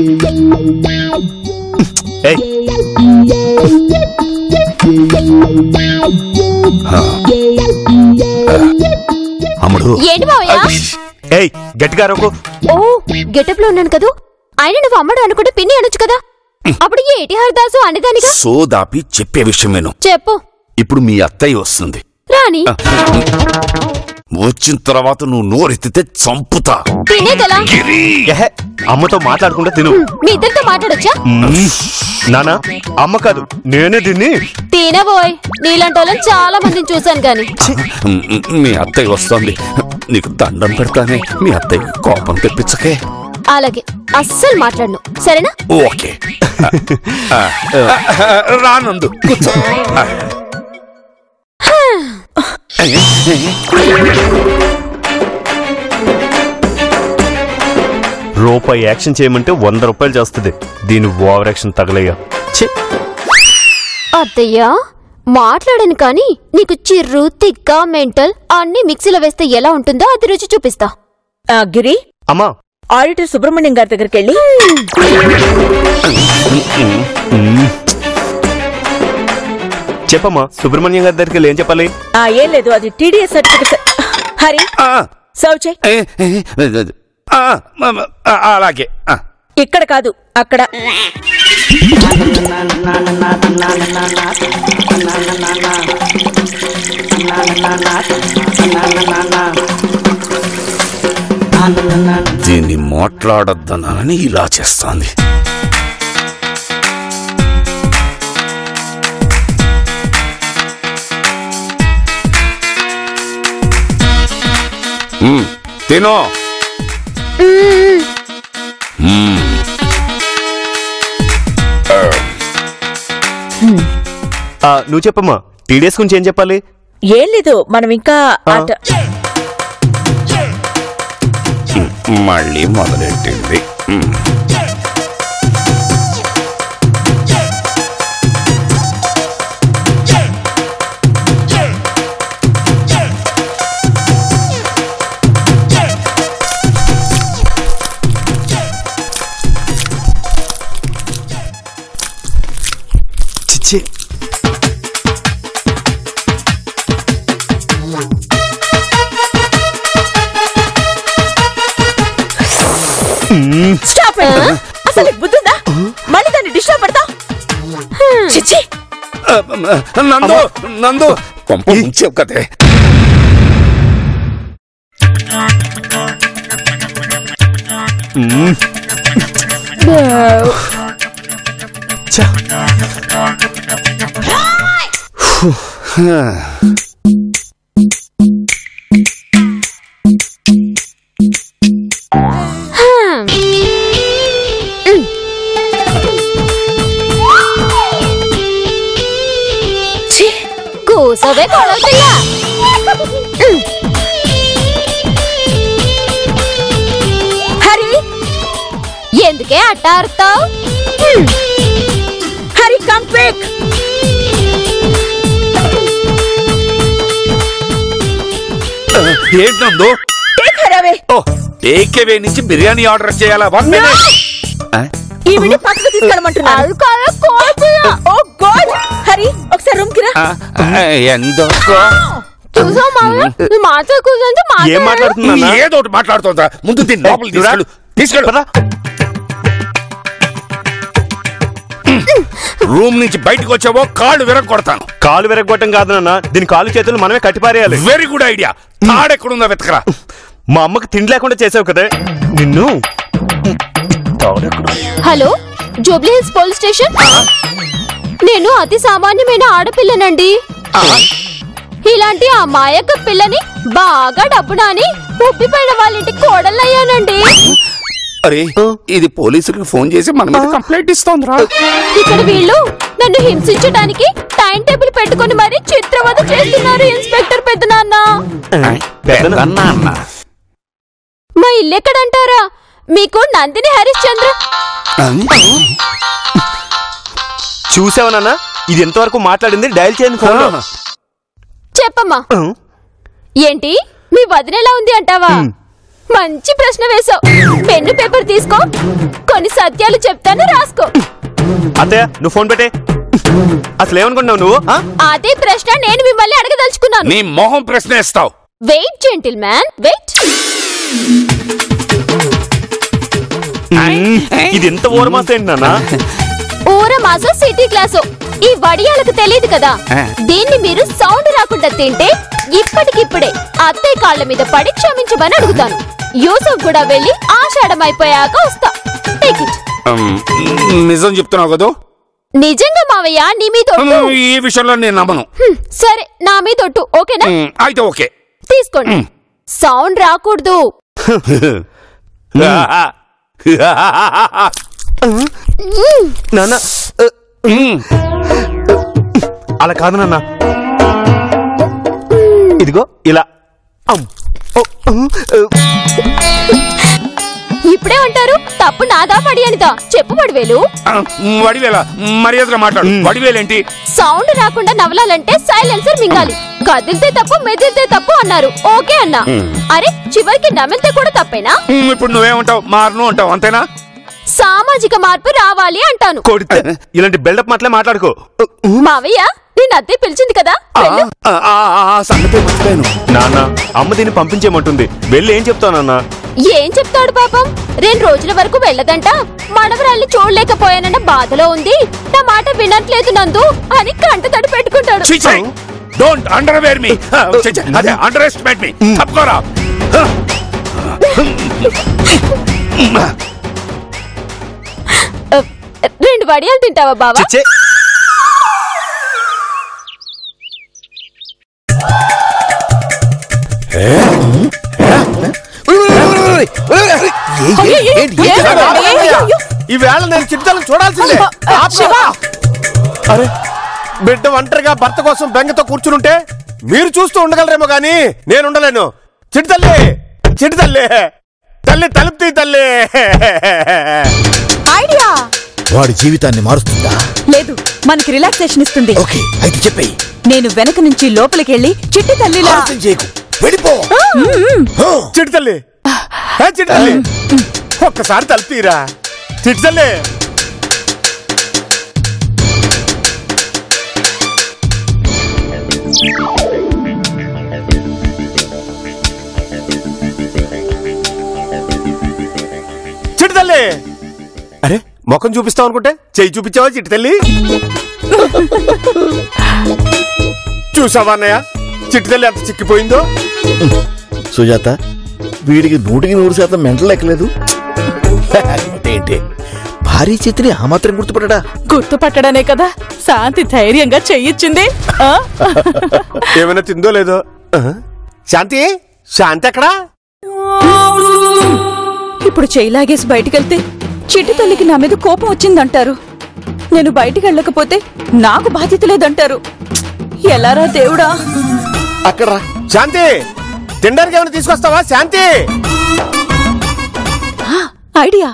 ఏయ్ అమ్ముడు ఏంటి మావయ్య ఏయ్ గట్టిగా అరవకు ఓ గెటప్ లో ఉన్నాను కదూ ఆయన నువ్వు అమ్మడు అనుకుంటే పిన్ని అనొచ్చు కదా అప్పుడు ఏటి హరిదాసు అనేదానిగా సోదాపి చెప్పే విషయం విను చెప్పు ఇప్పుడు మీ అత్తయ్య వస్తుంది రాని వచ్చిన తర్వాత నువ్వు నోరెత్తితే చంపుతా తినేదెలా ఎహె, అమ్మతో మాట్లాడుకుంటూ తిను మీ ఇద్దరితో మాట్లాడొచ్చా మ్మ్. నానా అమ్మ కాదు నేనే దీన్ని తినబోయ్ నీలాంటి వాళ్ళని చాలా మందిని చూశాను గాని మీ అత్తయ్య వస్తుంది నీకు దండం పెడతానే మీ అత్తయ్య కోపం తెప్పించకే అలాగే అస్సలు మాట్లాడను సరేనా ఓకే ఆ, ఆ, రానందు కూర్చో ఆ. రూపాయి యాక్షన్ చేయమంటే వంద రూపాయలు చేస్తుంది దీని ఓవర్ యాక్షన్ తగలయ్యా ఛీ అత్తయ్య మాట్లాడను కానీ నీకు చిర్రు తిక్క మెంటల్ అన్ని మిక్సీలో వేస్తే ఎలా ఉంటుందో అది రుచి చూపిస్తా ఆ, గిరి అమ్మా ఆడిటర్ సుబ్రహ్మణ్యం గారి దగ్గరికి వెళ్ళి మ్మ్. చెప్పమ్మా సుబ్రహ్మణ్యం గారి దగ్గరికి వెళ్ళి ఏం చెప్పాలి ఆ ఏం లేదు అది టీడీఎస్ సర్టిఫికెట్ హరి ఆ, సర్వ్ చేయి ఏ, ఏ, ఆ, ఆ, అలాగే ఆ. ఇక్కడ కాదు అక్కడ దీన్ని మాట్లాడొద్దనని ఇలా చేస్తాంది మ్మ్, తినో మ్మ్. ఆ, నువ్వు చెప్పమ్మా టీడీఎస్ గురించి ఏం చెప్పాలి ఏం లేదు మనం ఇంకా ఆట మళ్ళీ మొదలెట్టింది మ్మ్. చిచ్చి స్టాప్ అసలు నీకు బుద్ధుందా మళ్ళీ దాన్ని డిస్టర్బ్ పడతా చిచ్చి ఆ, నందు నందు పంప ఉంచావు కదే మ్మ్. ఛ. ఛీ, కూసోవే కొడవుతున్నా హరి ఎందుకే అట్ట అరుతావు హరి కమ్ క్విక్ ఏంటి నందు టేక్ హర్ అవే ఓ ఏకేవే నుంచి బిర్యానీ ఆర్డర్ చేయాలా వన్ మినిట్ ఈవిని పక్కకు తీసుకెళ్ళమంటున్నాను అది కాదు కోడిపిల్ల. ఓ గాడ్ హరి ఒకసారి రూమ్ కి రా ఎందుకో చూసావు మావయ్య నువ్వు మాతో కూర్చొని ఏం మాట్లాడుతున్నా ఏదో ఒకటి మాట్లాడుతుందా ముందు దీన్ని లోపలికి తీసుకెళ్ళు తీసుకెళ్ళు రూమ్ నుంచి బయటకు వచ్చావో కాళ్ళు విరగ కొడతాను కాలు విరగొట్టం కాదు నాన్న దీని కాలు చేతులు మనమే కట్టిపారేయాలి వెరీ గుడ్ ఐడియా తాడెక్కడుందో వెతకరా మా అమ్మకి తిండి లేకుండా చేసావు కదా నిన్ను తాడెక్కడ hello Jubilee Hills police station నేను అతి సామాన్యమైన ఆడపిల్లనండి ఇలాంటి ఆ మాయక్క పిల్లని బాగా డబ్బునాని ఉప్పిపోయిన వాళ్ళ ఇంటికి కోడలయ్యానండి అరే ఇది పోలీసులకు ఫోన్ చేసి మన మీద కంప్లైంట్ ఇస్తోందిరా ఇక్కడ వీళ్ళు నన్ను హింసించడానికి టైం టేబుల్ పెట్టుకొని మరీ చిత్రవద చేస్తున్నారు ఇన్స్పెక్టర్ పెద్దనాన్న పెద్దన్నా అన్న మా ఇల్లు ఎక్కడంటారా మీకు నందిని హరిశ్చంద్ర చూసావా నాన్న ఇది ఎంతవరకు మాట్లాడింది డయల్ చేయని ఫోన్ చెప్పమ్మా ఏంటి మీ వదిన ఎలా ఉంది అంటావా మంచి ప్రశ్న వేశావు పెన్ను పేపర్ తీసుకో కొన్ని సత్యాలు చెప్తాను రాసుకో అత్తయ్య నువ్వు ఫోన్ పెట్టే అసలు ఏమనుకుంటున్నావు నువ్వు ఆ? అదే ప్రశ్న నేను మిమ్మల్ని అడగదలుచుకున్నాను నీ మొహం ప్రశ్న ఇస్తావు వెయిట్ జెంటిల్ మ్యాన్ వెయిట్ ఇది ఎంత ఓరమాస ఏంటి నాన్న ఊర మాసో సిటీ క్లాసు ఈ వడియాలకు తెలియదు కదా ఆ. దీన్ని మీరు సౌండ్ రాకుండా తింటే ఇప్పటికిప్పుడే అత్తయ్య కాళ్ళ మీద పడి క్షమించమని అడుగుతాను యూసఫ్ కూడా వెళ్ళి ఆషాఢం అయిపోయాక వస్తా టేక్ ఇట్ ఉమ్, నిజం చెప్తున్నావు కదా నిజంగా మావయ్య నీ మీద ఒట్టు. ఉమ్, ఈ విషయంలో నేను నమ్మను హ్మ్, సరే నా మీద ఒట్టు ఓకేనా ఉమ్, అయితే ఓకే తీసుకోండి సౌండ్ రాకూడదు నాన్న ఆ, ఉమ్, అలా కాదు నాన్న ఇదిగో ఇలా అమ్. ఓ, ఆ, ఇప్పుడే ఉంటారు తప్పు నాదా పడి అనిదా చెప్పు పడివేలు ఆ, వడివేల మర్యాదగా మాట్లాడు వడివేలేంటి సౌండ్ రాకుండా నవలాలంటే సైలెన్సర్ మింగాలి కదిలితే తప్పు మెదిలితే తప్పు అన్నారు ఓకే అన్నా అరే చివరికి నమిలితే కూడా తప్పేనా ఉమ్, ఇప్పుడు నువ్వేమంటావు మారను అంటావు అంతేనా సామాజిక మార్పు రావాలి అంటాను కొడితే ఇలాంటి బిల్డప్ మాటలే మాట్లాడుకో మావయ్య నేను అద్దె పిలిచింది కదా ఆ, వెళ్ళు. ఆ, ఆ, ఆ, సంగతే మర్చిపోయాను నాన్న అమ్మ దీన్ని పంపించేయమంటుంది వెళ్ళి ఏం చెప్తావు నాన్న ఏం చెప్తాడు పాపం రెండు రోజుల వరకు వెళ్ళదంట మనవరాల్ని చూడలేకపోయానన్న బాధలో ఉంది నా మాట వినట్లేదు నందు అని కంట తడి పెట్టుకుంటాడు డోంట్ అండర్వేర్ మీ అదే అండర్ ఎస్టిమేట్ మీ తప్పుకోరా అ, రెండు వడియాలు తింటావా బావా చిచ్చే ఈవేళ నేను చిట్టాలను చూడాల్సిందే ఆపురా. అరే బిడ్డ ఒంటరిగా భర్త కోసం బెంగతో కూర్చునుంటే మీరు చూస్తూ ఉండగలరేమో గాని నేను ఉండలేను చిట్టి తల్లి చిట్టి తల్లి తల్లి తలుపు తీ తల్లి ఐడియా వాడి జీవితాన్ని మారుస్తుందా లేదు మనకి రిలాక్సేషన్ ఇస్తుంది ఓకే అయితే చెప్పేయి నేను వెనక నుంచి లోపలికెళ్ళి చిట్టి తల్లిలా ఆలస్యం చేయకు వెళ్ళిపో హ. చిట్టి తల్లి ఏ చిట్టి తల్లి ఒక్కసారి తలుపు తీరా చిట్టి తల్లి చిట్టి తల్లి అరే ముఖం చూపిస్తావు అనుకుంటే చెయ్యి చూపించావా చిట్టి తల్లి చూసావా అన్నయ్య చిట్టి తల్లి ఎంత చిక్కిపోయిందో సుజాత వీడికి నూటికి నూరు శాతం మెంటల్ ఎక్కలేదు ఏంటి భారీ చేతిని ఆ మాత్రం గుర్తుపట్టడా గుర్తుపట్టడనే కదా శాంతి ధైర్యంగా చెయ్యిచ్చింది ఆ? ఏమైనా తిందో లేదో ఆహా. శాంతి శాంతి ఎక్కడా ఇప్పుడు చెయ్యిలాగేసి బయటికెళ్తే చిట్టి తల్లికి నా మీద కోపం వచ్చిందంటారు నేను బయటికి వెళ్ళకపోతే నాకు బాధ్యత లేదంటారు ఎలారా దేవుడా అక్కడ రా. శాంతి తినడానికి ఏమైనా తీసుకొస్తావా శాంతి ఆ, ఐడియా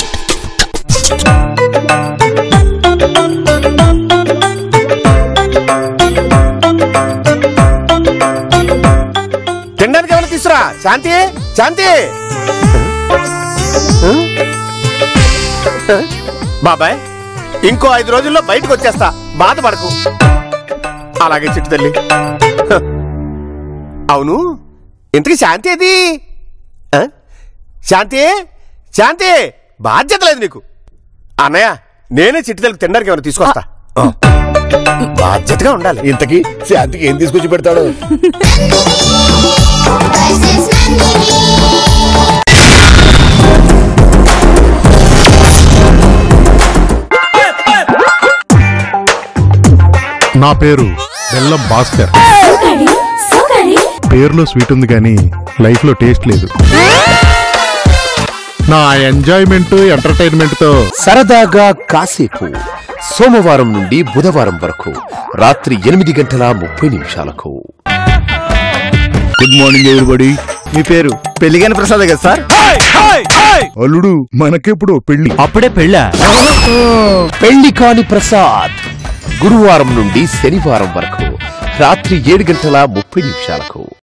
తినడానికి ఏమైనా తీసురా శాంతి శాంతి బాబాయ్ ఇంకో ఐదు రోజుల్లో బయటకు వచ్చేస్తా బాధపడకు అలాగే చిట్టు తల్లి హ. అవును ఇంతకీ శాంతి ఏది ఆ? శాంతి శాంతి బాధ్యత లేదు నీకు అన్నయ్య నేనే చిట్టి తల్లికి తినడానికి ఏమైనా తీసుకొస్తా ఆ. బాధ్యతగా ఉండాలి ఇంతకీ శాంతికి ఏం తీసుకొచ్చి పెడతాడు నా పేరు బెల్లం భాస్కర్ పేరులో స్వీట్ ఉంది కానీ లైఫ్ లో టేస్ట్ లేదు నా ఎంజాయ్మెంట్ ఎంటర్టైన్మెంట్ తో సరదాగా కాసేపు సోమవారం నుండి బుధవారం వరకు రాత్రి ఎనిమిది గంటల ముప్పై నిమిషాలకు గుడ్ మార్నింగ్ ఎవరిబడి మీ పేరు పెళ్లిగాని ప్రసాద్ కదా సార్ అల్లుడు మనకెప్పుడు పెళ్లి అప్పుడే పెళ్ళా పెళ్లి కాని ప్రసాద్ గురువారం నుండి శనివారం వరకు రాత్రి ఏడు గంటల ముప్పై నిమిషాలకు